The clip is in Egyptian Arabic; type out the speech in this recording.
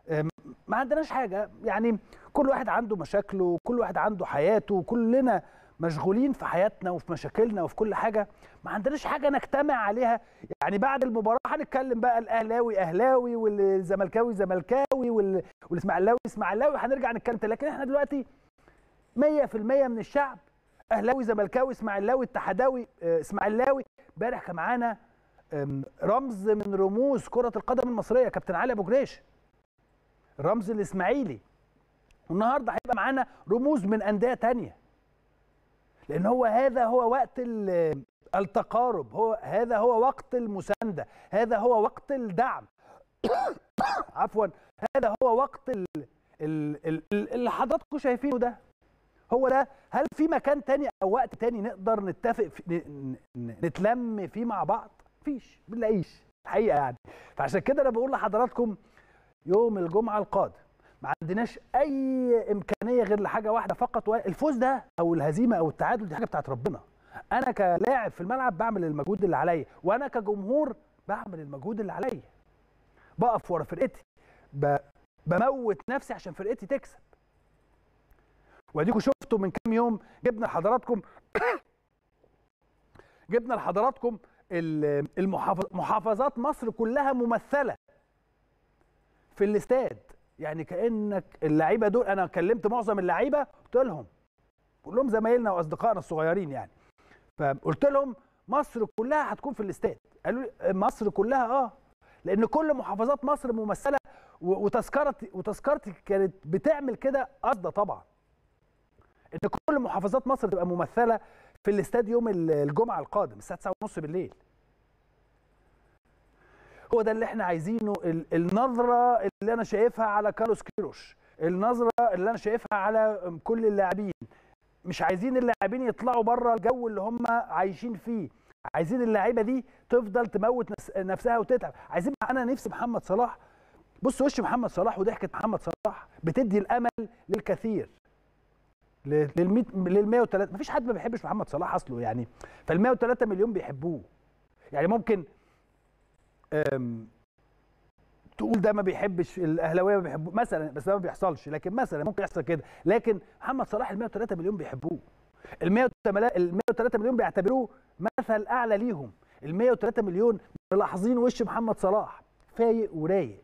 أم، ما عندناش حاجه يعني كل واحد عنده مشاكله كل واحد عنده حياته كلنا مشغولين في حياتنا وفي مشاكلنا وفي كل حاجه ما عندناش حاجه نجتمع عليها يعني بعد المباراه هنتكلم بقى الاهلاوي اهلاوي والزملكاوي زملكاوي وال- والاسماعيلاوي اسماعيلاوي هنرجع نتكلم تاني. لكن احنا دلوقتي 100% من الشعب اهلاوي زملكاوي اسماعيلاوي اتحداوي آه، اسماعيلاوي امبارح كان معانا آم، رمز من رموز كره القدم المصريه كابتن علي ابو جريش الرمز الاسماعيلي والنهارده هيبقى معانا رموز من انديه تانية لان هو هذا هو وقت ال- التقارب هو هذا هو وقت المسانده هذا هو وقت الدعم عفوا هذا هو وقت ال- ال- ال- ال- اللي حضراتكم شايفينه ده هو ده هل في مكان تاني او وقت تاني نقدر نتفق في ن- ن- نتلم فيه مع بعض مفيش بنلاقيش الحقيقه يعني فعشان كده انا بقول لحضراتكم يوم الجمعه القادم ما عندناش اي امكانيه غير لحاجه واحده فقط وهي الفوز ده او الهزيمه او التعادل دي حاجه بتاعت ربنا انا كلاعب في الملعب بعمل المجهود اللي عليا وانا كجمهور بعمل المجهود اللي عليا بقف ورا فرقتي ب... بموت نفسي عشان فرقتي تكسب واديكم شفتوا من كام يوم جبنا لحضراتكم جبنا لحضراتكم ال- المحافظ محافظات مصر كلها ممثله في الاستاد يعني كانك اللعيبه دول انا كلمت معظم اللعيبه قلت لهم كلهم زمايلنا واصدقائنا الصغيرين يعني فقلت لهم مصر كلها هتكون في الاستاد قالوا لي مصر كلها اه لان كل محافظات مصر ممثله و- وتذكرتي وتذكرتي كانت بتعمل كده قصده طبعا ان كل محافظات مصر تبقى ممثله في الاستاد يوم ال- الجمعه القادم الساعه 9:30 بالليل هو ده اللي احنا عايزينه ال- النظره اللي انا شايفها على كارلوس كيروش النظره اللي انا شايفها على كل اللاعبين مش عايزين اللاعبين يطلعوا بره الجو اللي هم عايشين فيه عايزين اللعيبه دي تفضل تموت نفس- نفسها وتتعب عايزين انا نفسي محمد صلاح بص وش محمد صلاح وضحكه محمد صلاح بتدي الامل للكثير لل 100 لل 103 مفيش حد ما بيحبش محمد صلاح اصله يعني فال 103 مليون بيحبوه يعني ممكن أم، تقول ده ما بيحبش الاهلاويه ما بيحبوه مثلا بس ده ما بيحصلش لكن مثلا ممكن يحصل كده لكن محمد صلاح ال 103 مليون بيحبوه ال 103 مليون بيعتبروه مثل اعلى ليهم ال 103 مليون ملاحظين وش محمد صلاح فايق ورايق